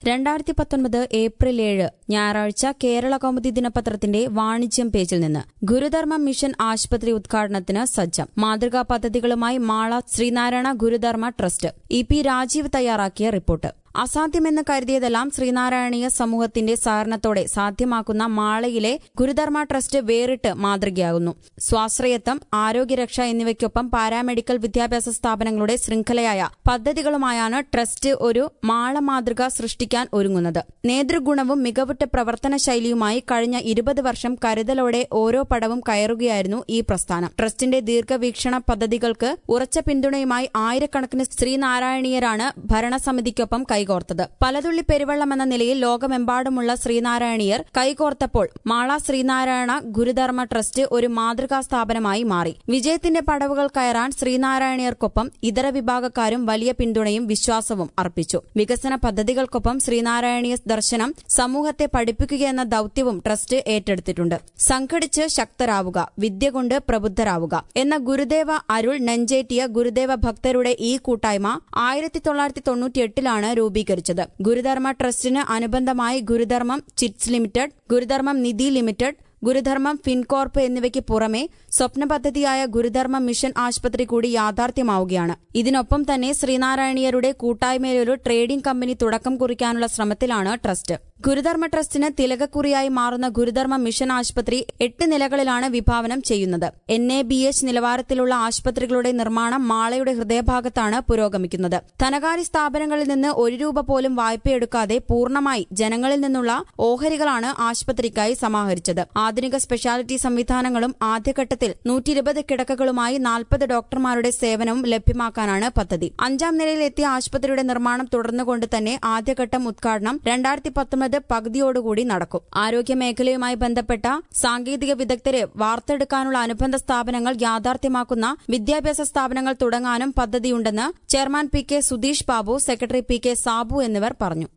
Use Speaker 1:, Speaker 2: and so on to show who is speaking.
Speaker 1: രണ്ടായിരത്തി പത്തൊൻപത് ഏപ്രിൽ ഏഴ് ഞായറാഴ്ച കേരള കൗമുദി ദിനപത്രത്തിന്റെ വാണിജ്യം പേജിൽ നിന്ന് ഗുരുധർമ്മ മിഷൻ ആശുപത്രി ഉദ്ഘാടനത്തിന് സജ്ജം മാതൃകാ പദ്ധതികളുമായി Mala Sreenarayana Gurudharma trust E P Rajeev തയ്യാറാക്കിയ റിപ്പോർട്ട് അസാധ്യമെന്ന് കരുതിയതെല്ലാം ശ്രീനാരായണീയ സമൂഹത്തിന്റെ സഹകരണത്തോടെ സാധ്യമാക്കുന്ന മാളയിലെ ഗുരുധർമ്മ ട്രസ്റ്റ് വേറിട്ട് മാതൃകയാകുന്നു സ്വാശ്രയത്വം ആരോഗ്യരക്ഷ എന്നിവയ്ക്കൊപ്പം പാരാമെഡിക്കൽ വിദ്യാഭ്യാസ സ്ഥാപനങ്ങളുടെ ശൃംഖലയായ പദ്ധതികളുമായാണ് ട്രസ്റ്റ് ഒരു മാള മാതൃക സൃഷ്ടിക്കാൻ ഒരുങ്ങുന്നത് നേതൃഗുണവും മികവുറ്റ പ്രവർത്തന ശൈലിയുമായി കഴിഞ്ഞ ഇരുപത് വർഷം കരുതലോടെ ഓരോ പടവും കയറുകയായിരുന്നു ഈ പ്രസ്ഥാനം ട്രസ്റ്റിന്റെ ദീർഘവീക്ഷണ പദ്ധതികൾക്ക് ഉറച്ച പിന്തുണയുമായി ആയിരക്കണക്കിന് ശ്രീനാരായണീയരാണ് ഭരണസമിതിക്കൊപ്പം കൈകോർത്തത് പലതുള്ളി പെരുവെള്ളം എന്ന നിലയിൽ ലോകമെമ്പാടുമുള്ള ശ്രീനാരായണീയർ കൈകോർത്തപ്പോൾ മാള ശ്രീനാരായണ ഗുരുധർമ്മ ട്രസ്റ്റ് ഒരു മാതൃകാ സ്ഥാപനമായി മാറി വിജയത്തിന്റെ പടവുകൾ കയറാൻ ശ്രീനാരായണീയർക്കൊപ്പം ഇതര വിഭാഗക്കാരും വലിയ പിന്തുണയും വിശ്വാസവും അർപ്പിച്ചു വികസന പദ്ധതികൾക്കൊപ്പം ശ്രീനാരായണീയ ദർശനം സമൂഹത്തെ പഠിപ്പിക്കുകയെന്ന ദൌത്യവും ട്രസ്റ്റ് ഏറ്റെടുത്തിട്ടുണ്ട് സംഘടിച്ച് ശക്തരാവുക വിദ്യ കൊണ്ട് പ്രബുദ്ധരാവുക എന്ന ഗുരുദേവ അരുൾ നെഞ്ചേറ്റിയ ഗുരുദേവ ഭക്തരുടെ ഈ കൂട്ടായ്മ ആയിരത്തി തൊള്ളായിരത്തി തൊണ്ണൂറ്റിയെട്ടിലാണ് രൂപീകരിച്ചത് ഗുരുധർമ്മ ട്രസ്റ്റിന് അനുബന്ധമായി Gurudharmam chits limited Gurudharmam Nidhi limited Gurudharmam Fincorp എന്നിവയ്ക്ക് പുറമെ സ്വപ്ന പദ്ധതിയായ ഗുരുധർമ്മ മിഷൻ ആശുപത്രി കൂടി യാഥാർത്ഥ്യമാവുകയാണ് ഇതിനൊപ്പം തന്നെ ശ്രീനാരായണീയരുടെ കൂട്ടായ്മയിലൊരു ട്രേഡിംഗ് കമ്പനി തുടക്കം കുറിക്കാനുള്ള ശ്രമത്തിലാണ് ട്രസ്റ്റ് ഗുരുധർമ്മ ട്രസ്റ്റിന് തിലകക്കുറിയായി മാറുന്ന ഗുരുധർമ്മ മിഷൻ ആശുപത്രി എട്ട് നിലകളിലാണ് വിഭാവനം ചെയ്യുന്നത് എൻ എ ബി എച്ച് നിലവാരത്തിലുള്ള ആശുപത്രികളുടെ നിർമ്മാണം മാളയുടെ ഹൃദയഭാഗത്താണ് പുരോഗമിക്കുന്നത് ധനകാര്യ സ്ഥാപനങ്ങളിൽ നിന്ന് ഒരു രൂപ പോലും വായ്പയെടുക്കാതെ പൂർണ്ണമായി ജനങ്ങളിൽ നിന്നുള്ള ഓഹരികളാണ് ആശുപത്രിക്കായി സമാഹരിച്ചത് ആധുനിക സ്പെഷ്യാലിറ്റി സംവിധാനങ്ങളും ആദ്യഘട്ടത്തിൽ നൂറ്റി ഇരുപത് കിടക്കകളുമായി നാൽപ്പത് ഡോക്ടർമാരുടെ സേവനവും ലഭ്യമാക്കാനാണ് പദ്ധതി അഞ്ചാം നിലയിൽ എത്തിയ ആശുപത്രിയുടെ നിർമ്മാണം തുടർന്നുകൊണ്ട് തന്നെ ആദ്യഘട്ടം ഉദ്ഘാടനം രണ്ടായിരത്തി പത്തൊമ്പത് പകുതിയോടുകൂടി നടക്കും ആരോഗ്യ മേഖലയുമായി ബന്ധപ്പെട്ട സാങ്കേതിക വിദഗ്ധരെ വാർത്തെടുക്കാനുള്ള അനുബന്ധ സ്ഥാപനങ്ങൾ യാഥാർത്ഥ്യമാക്കുന്ന വിദ്യാഭ്യാസ സ്ഥാപനങ്ങൾ തുടങ്ങാനും പദ്ധതിയുണ്ടെന്ന് chairman P K Sudheesh Babu secretary P K Sabu എന്നിവർ പറഞ്ഞു